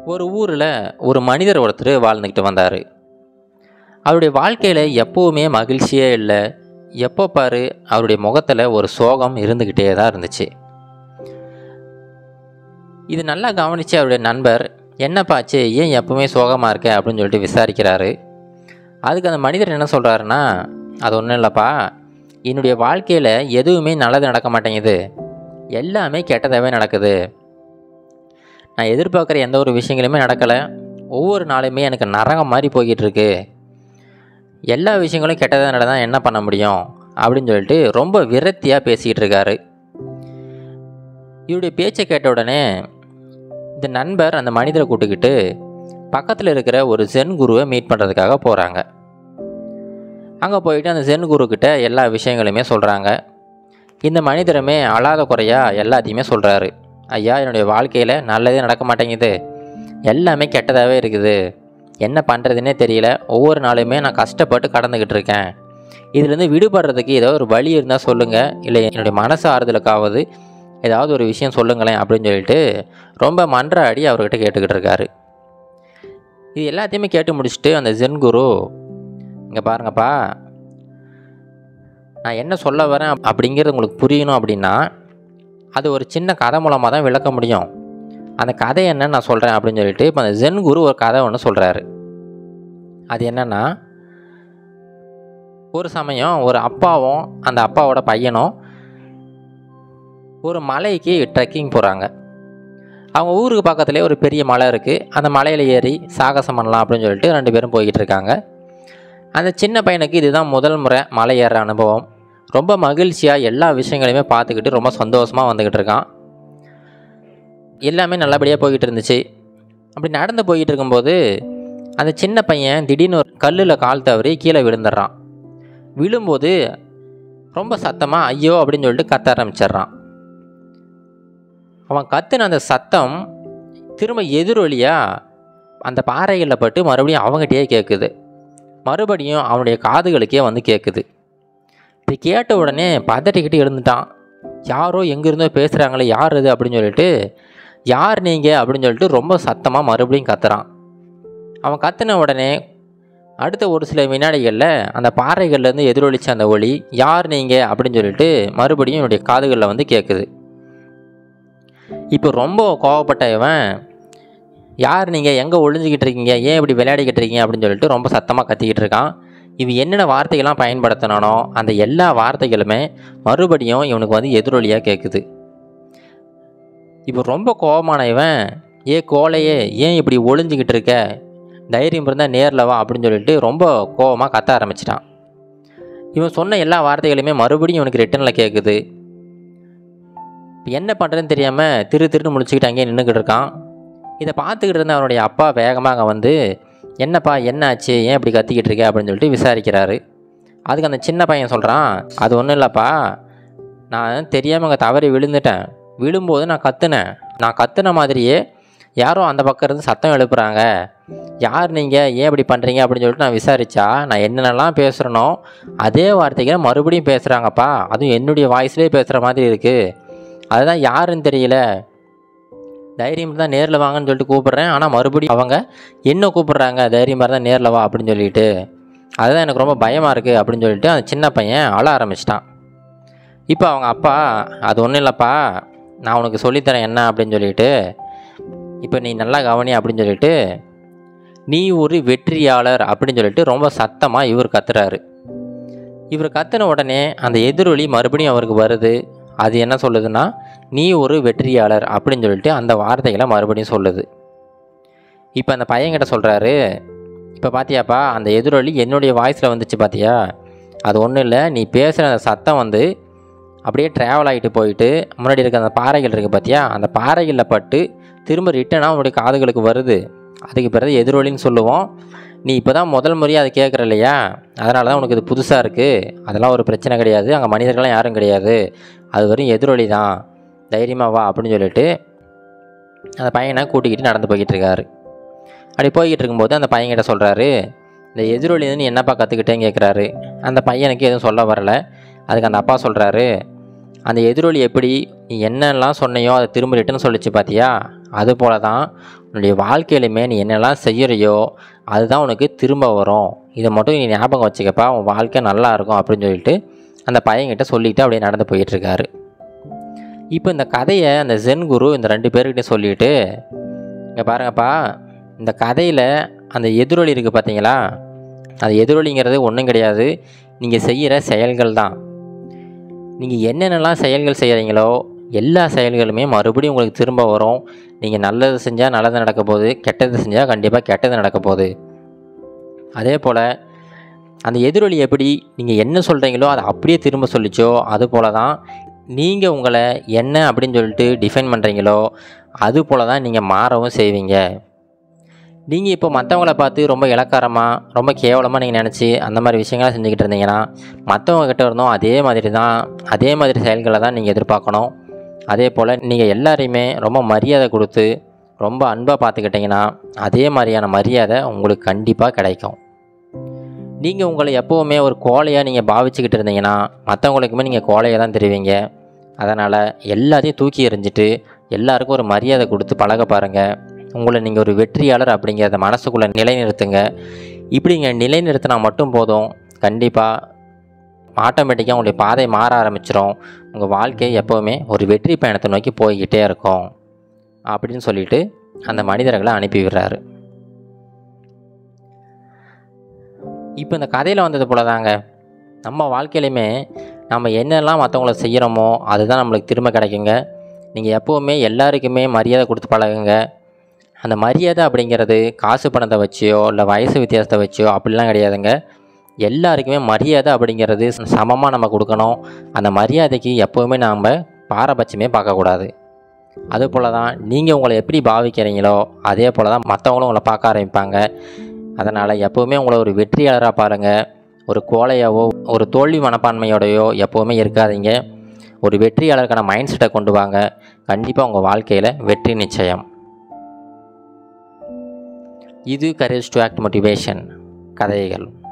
ஒரு ஊரில் ஒரு மனிதர் ஒருத்தர் வாழ்ந்துக்கிட்டு வந்தார் அவருடைய வாழ்க்கையில் எப்போவுமே மகிழ்ச்சியே இல்லை எப்போ பாரு அவருடைய முகத்தில் ஒரு சோகம் இருந்துக்கிட்டே தான் இருந்துச்சு இது நல்லா கவனித்து அவருடைய நண்பர் என்னப்பாச்சு ஏன் எப்பவுமே சோகமாக இருக்க அப்படின்னு சொல்லிட்டு விசாரிக்கிறாரு அதுக்கு அந்த மனிதர் என்ன சொல்கிறாருன்னா அது ஒன்றும் இல்லைப்பா என்னுடைய வாழ்க்கையில் எதுவுமே நல்லது நடக்க மாட்டேங்குது எல்லாமே கெட்டதாகவே நடக்குது நான் எதிர்பார்க்குற எந்த ஒரு விஷயங்களுமே நடக்கலை ஒவ்வொரு நாளுமே எனக்கு நரகம் மாதிரி போய்கிட்டு இருக்கு எல்லா விஷயங்களும் கெட்டதாக நடந்தால் என்ன பண்ண முடியும் அப்படின்னு சொல்லிட்டு ரொம்ப விரக்தியாக பேசிக்கிட்டு இருக்காரு இவருடைய பேச்சை கேட்ட உடனே இந்த நண்பர் அந்த மனிதரை கூட்டுக்கிட்டு பக்கத்தில் இருக்கிற ஒரு ஜென் குருவை மீட் பண்ணுறதுக்காக போகிறாங்க அங்கே போயிட்டு அந்த ஜென் குருக்கிட்ட எல்லா விஷயங்களுமே சொல்கிறாங்க இந்த மனிதருமே அழாத குறையா எல்லாத்தையுமே சொல்கிறாரு ஐயா என்னுடைய வாழ்க்கையில் நல்லதே நடக்க மாட்டேங்குது எல்லாமே கெட்டதாகவே இருக்குது என்ன பண்ணுறதுனே தெரியல ஒவ்வொரு நாளுமே நான் கஷ்டப்பட்டு கடந்துக்கிட்டு இருக்கேன் இதுலேருந்து விடுபடுறதுக்கு ஏதோ ஒரு வழி இருந்தால் சொல்லுங்கள் இல்லை என்னுடைய மனசு ஆறுதலுக்காவது ஏதாவது ஒரு விஷயம் சொல்லுங்களேன் அப்படின்னு சொல்லிட்டு ரொம்ப மன்றாடி அவர்கிட்ட கேட்டுக்கிட்டு இருக்காரு இது எல்லாத்தையுமே கேட்டு முடிச்சுட்டு அந்த ஜென் குரு இங்கே பாருங்கப்பா நான் என்ன சொல்ல வரேன் அப்படிங்கிறது உங்களுக்கு புரியணும் அப்படின்னா அது ஒரு சின்ன கதை மூலமாக தான் விளக்க முடியும் அந்த கதை என்னன்னு நான் சொல்கிறேன் அப்படின்னு சொல்லிட்டு இப்போ அந்த ஜென் குரு ஒரு கதை ஒன்று சொல்கிறாரு அது என்னென்னா ஒரு சமயம் ஒரு அப்பாவும் அந்த அப்பாவோட பையனும் ஒரு மலைக்கு ட்ரெக்கிங் போகிறாங்க அவங்க ஊருக்கு பக்கத்துலேயே ஒரு பெரிய மலை இருக்குது அந்த மலையில் ஏறி சாகசம் பண்ணலாம் அப்படின்னு சொல்லிட்டு ரெண்டு பேரும் போய்கிட்டு இருக்காங்க அந்த சின்ன பையனுக்கு இதுதான் முதல் முறை மலை ஏறுற அனுபவம் ரொம்ப மகிழ்ச்சியாக எல்லா விஷயங்களையுமே பார்த்துக்கிட்டு ரொம்ப சந்தோஷமாக வந்துக்கிட்டு இருக்கான் எல்லாமே நல்லபடியாக போய்கிட்டு இருந்துச்சு அப்படி நடந்து போய்கிட்டு இருக்கும்போது அந்த சின்ன பையன் திடீர்னு ஒரு கல்லில் கால் தவறி கீழே விழுந்துடுறான் விழும்போது ரொம்ப சத்தமாக ஐயோ அப்படின்னு சொல்லிட்டு கத்த ஆரம்பிச்சிடுறான் அவன் கத்துன அந்த சத்தம் திரும்ப எதிரொலியாக அந்த பாறைகளில் பட்டு மறுபடியும் அவங்ககிட்டயே கேட்குது மறுபடியும் அவனுடைய காதுகளுக்கே வந்து கேட்குது இது கேட்ட உடனே பதட்டிக்கிட்டு எழுந்துட்டான் யாரோ எங்கேருந்தோ பேசுகிறாங்களே யார் இது அப்படின்னு சொல்லிட்டு யார் நீங்கள் அப்படின்னு சொல்லிட்டு ரொம்ப சத்தமாக மறுபடியும் கத்துறான் அவன் கத்துன உடனே அடுத்த ஒரு சில வினாடிகளில் அந்த பாறைகள்லேருந்து எதிரொலிச்ச அந்த ஒளி யார் நீங்கள் அப்படின்னு சொல்லிட்டு மறுபடியும் என்னுடைய காதுகளில் வந்து கேட்குது இப்போ ரொம்ப கோவப்பட்ட இவன் யார் நீங்கள் எங்கே ஒளிஞ்சிக்கிட்டு இருக்கீங்க ஏன் இப்படி விளையாடிக்கிட்டு இருக்கீங்க அப்படின்னு சொல்லிட்டு ரொம்ப சத்தமாக கத்திக்கிட்டு இருக்கான் இவன் என்னென்ன வார்த்தைகள்லாம் பயன்படுத்தினானோ அந்த எல்லா வார்த்தைகளுமே மறுபடியும் இவனுக்கு வந்து எதிரொலியாக கேட்குது இப்போ ரொம்ப கோபமான இவன் ஏ கோலையே ஏன் இப்படி ஒளிஞ்சிக்கிட்டு இருக்க தைரியம் இருந்தால் நேரில் வா அப்படின்னு சொல்லிட்டு ரொம்ப கோபமாக கத்த ஆரம்பிச்சிட்டான் இவன் சொன்ன எல்லா வார்த்தைகளுமே மறுபடியும் இவனுக்கு ரிட்டனில் கேட்குது இப்போ என்ன பண்ணுறதுன்னு தெரியாமல் திரு திருன்னு முடிச்சுக்கிட்டு அங்கேயே நின்றுக்கிட்டு இருக்கான் இதை பார்த்துக்கிட்டு இருந்த அவனுடைய அப்பா வேகமாக அங்கே வந்து என்னப்பா என்ன ஆச்சு ஏன் இப்படி கத்திக்கிட்டு இருக்க அப்படின்னு சொல்லிட்டு விசாரிக்கிறாரு அதுக்கு அந்த சின்ன பையன் சொல்கிறான் அது ஒன்றும் இல்லைப்பா நான் தெரியாமல் அங்கே தவறி விழுந்துட்டேன் விழும்போது நான் கத்துனேன் நான் கத்துன மாதிரியே யாரோ அந்த பக்கம் இருந்து சத்தம் எழுப்புறாங்க யார் நீங்கள் ஏன் இப்படி பண்ணுறீங்க அப்படின்னு சொல்லிட்டு நான் விசாரித்தா நான் என்னென்னலாம் பேசுகிறனோ அதே வார்த்தைகளை மறுபடியும் பேசுகிறாங்கப்பா அதுவும் என்னுடைய வாய்ஸ்லேயே பேசுகிற மாதிரி இருக்குது அதுதான் யாருன்னு தெரியல தைரியம் தான் நேரில் வாங்கன்னு சொல்லிட்டு கூப்பிட்றேன் ஆனால் மறுபடியும் அவங்க என்ன கூப்பிட்றாங்க தைரியம் தான் நேரில் வா அப்படின்னு சொல்லிட்டு அதுதான் எனக்கு ரொம்ப பயமாக இருக்குது அப்படின்னு சொல்லிட்டு அந்த சின்ன பையன் அழ ஆரம்பிச்சிட்டான் இப்போ அவங்க அப்பா அது ஒன்றும் இல்லைப்பா நான் உனக்கு சொல்லித்தரேன் என்ன அப்படின்னு சொல்லிட்டு இப்போ நீ நல்லா கவனி அப்படின்னு சொல்லிட்டு நீ ஒரு வெற்றியாளர் அப்படின்னு சொல்லிட்டு ரொம்ப சத்தமாக இவர் கத்துறாரு இவர் கத்துன உடனே அந்த எதிரொலி மறுபடியும் அவருக்கு வருது அது என்ன சொல்லுதுன்னா நீ ஒரு வெற்றியாளர் அப்படின்னு சொல்லிட்டு அந்த வார்த்தைகளை மறுபடியும் சொல்லுது இப்போ அந்த பையன்கிட்ட சொல்கிறாரு இப்போ பார்த்தியாப்பா அந்த எதிரொலி என்னுடைய வாய்ஸில் வந்துச்சு பார்த்தியா அது ஒன்றும் இல்லை நீ பேசுகிற அந்த சத்தம் வந்து அப்படியே ட்ராவல் ஆகிட்டு போயிட்டு முன்னாடி இருக்க அந்த பாறைகள் இருக்குது பார்த்தியா அந்த பாறைகளில் பட்டு திரும்ப ரிட்டனாக உன்னுடைய காதுகளுக்கு வருது அதுக்கு பிறகு எதிரொலின்னு சொல்லுவோம் நீ இப்போ தான் முதல் முறையாக அதை கேட்குற இல்லையா அதனால தான் உனக்கு இது புதுசாக இருக்குது அதெல்லாம் ஒரு பிரச்சனை கிடையாது அங்கே மனிதர்கள்லாம் யாரும் கிடையாது அது வரையும் எதிரொலி தான் தைரியமாக வா அப்படின்னு சொல்லிட்டு அந்த பையனை கூட்டிக்கிட்டு நடந்து போய்கிட்டு இருக்காரு அப்படி போய்கிட்டு இருக்கும்போது அந்த பையன்கிட்ட சொல்கிறாரு இந்த எதிரொலி நீ என்னப்பா கற்றுக்கிட்டேன்னு கேட்குறாரு அந்த பையனுக்கு எதுவும் சொல்ல வரல அதுக்கு அந்த அப்பா சொல்கிறாரு அந்த எதிரொலி எப்படி நீ என்னெல்லாம் சொன்னையோ அதை திரும்ப ரிட்டன் சொல்லிச்சு பார்த்தியா அது போல தான் உன்னுடைய வாழ்க்கையிலுமே நீ என்னெல்லாம் செய்கிறையோ அதுதான் உனக்கு திரும்ப வரும் இதை மட்டும் நீ ஞாபகம் வச்சுக்கப்பா உன் வாழ்க்கை நல்லா இருக்கும் அப்படின்னு சொல்லிட்டு அந்த பையன்கிட்ட சொல்லிட்டு அப்படியே நடந்து போயிட்டுருக்காரு இப்போ இந்த கதையை அந்த ஜென் குரு இந்த ரெண்டு பேர்கிட்ட சொல்லிட்டு இங்கே பாருங்கப்பா இந்த கதையில் அந்த எதிரொலி இருக்குது பார்த்தீங்களா அது எதிரொலிங்கிறது ஒன்றும் கிடையாது நீங்கள் செய்கிற செயல்கள் தான் நீங்கள் என்னென்னலாம் செயல்கள் செய்கிறீங்களோ எல்லா செயல்களுமே மறுபடியும் உங்களுக்கு திரும்ப வரும் நீங்கள் நல்லது செஞ்சால் நல்லது நடக்க போகுது கெட்டது செஞ்சால் கண்டிப்பாக கெட்டது நடக்க போகுது அதே போல் அந்த எதிரொலி எப்படி நீங்கள் என்ன சொல்கிறீங்களோ அதை அப்படியே திரும்ப சொல்லிச்சோ அது போல தான் நீங்கள் உங்களை என்ன அப்படின்னு சொல்லிட்டு டிஃபைன் பண்ணுறீங்களோ அது போல தான் நீங்கள் மாறவும் செய்வீங்க நீங்கள் இப்போ மற்றவங்கள பார்த்து ரொம்ப இலக்காரமாக ரொம்ப கேவலமாக நீங்கள் நினச்சி அந்த மாதிரி விஷயங்கள்லாம் செஞ்சுக்கிட்டு இருந்தீங்கன்னா மற்றவங்க கிட்ட இருந்தும் அதே மாதிரி தான் அதே மாதிரி செயல்களை தான் நீங்கள் எதிர்பார்க்கணும் அதே போல் நீங்கள் எல்லாரையுமே ரொம்ப மரியாதை கொடுத்து ரொம்ப அன்பாக பார்த்துக்கிட்டிங்கன்னா அதே மாதிரியான மரியாதை உங்களுக்கு கண்டிப்பாக கிடைக்கும் நீங்கள் உங்களை எப்போவுமே ஒரு கோழையாக நீங்கள் பாவிச்சுக்கிட்டு இருந்தீங்கன்னா மற்றவங்களுக்குமே நீங்கள் கோழையாக தான் தெரிவிங்க அதனால் எல்லாத்தையும் தூக்கி எறிஞ்சிட்டு எல்லாருக்கும் ஒரு மரியாதை கொடுத்து பழக பாருங்கள் உங்களை நீங்கள் ஒரு வெற்றியாளர் அப்படிங்கிறத மனசுக்குள்ளே நிலைநிறுத்துங்க இப்படிங்க நிலைநிறுத்தினா மட்டும் போதும் கண்டிப்பாக ஆட்டோமேட்டிக்காக உங்களுடைய பாதை மாற ஆரம்பிச்சிடும் உங்கள் வாழ்க்கை எப்போவுமே ஒரு வெற்றி பயணத்தை நோக்கி போய்கிட்டே இருக்கும் அப்படின்னு சொல்லிட்டு அந்த மனிதர்களை அனுப்பி விடுறாரு இப்போ இந்த கதையில் வந்தது போல தாங்க நம்ம வாழ்க்கையிலையுமே நம்ம என்னெல்லாம் மற்றவங்கள செய்கிறோமோ அதுதான் நம்மளுக்கு திரும்ப கிடைக்குங்க நீங்கள் எப்போவுமே எல்லாருக்குமே மரியாதை கொடுத்து பழகுங்க அந்த மரியாதை அப்படிங்கிறது காசு பணத்தை வச்சியோ இல்லை வயசு வித்தியாசத்தை வச்சியோ அப்படிலாம் கிடையாதுங்க எல்லாருக்குமே மரியாதை அப்படிங்கிறது சமமாக நம்ம கொடுக்கணும் அந்த மரியாதைக்கு எப்போவுமே நாம் பாரபட்சமே பார்க்கக்கூடாது அதுபோல் தான் நீங்கள் உங்களை எப்படி பாவிக்கிறீங்களோ அதே போல் தான் மற்றவங்களும் உங்களை பார்க்க ஆரம்பிப்பாங்க அதனால் எப்போவுமே உங்களை ஒரு வெற்றியாளராக பாருங்கள் ஒரு கோழையாவோ ஒரு தோல்வி மனப்பான்மையோடையோ எப்போவுமே இருக்காதீங்க ஒரு வெற்றியாளருக்கான மைண்ட் செட்டை கொண்டு வாங்க கண்டிப்பாக உங்கள் வாழ்க்கையில் வெற்றி நிச்சயம் இது கரேஜ் டு ஆக்ட் மோட்டிவேஷன் கதைகள்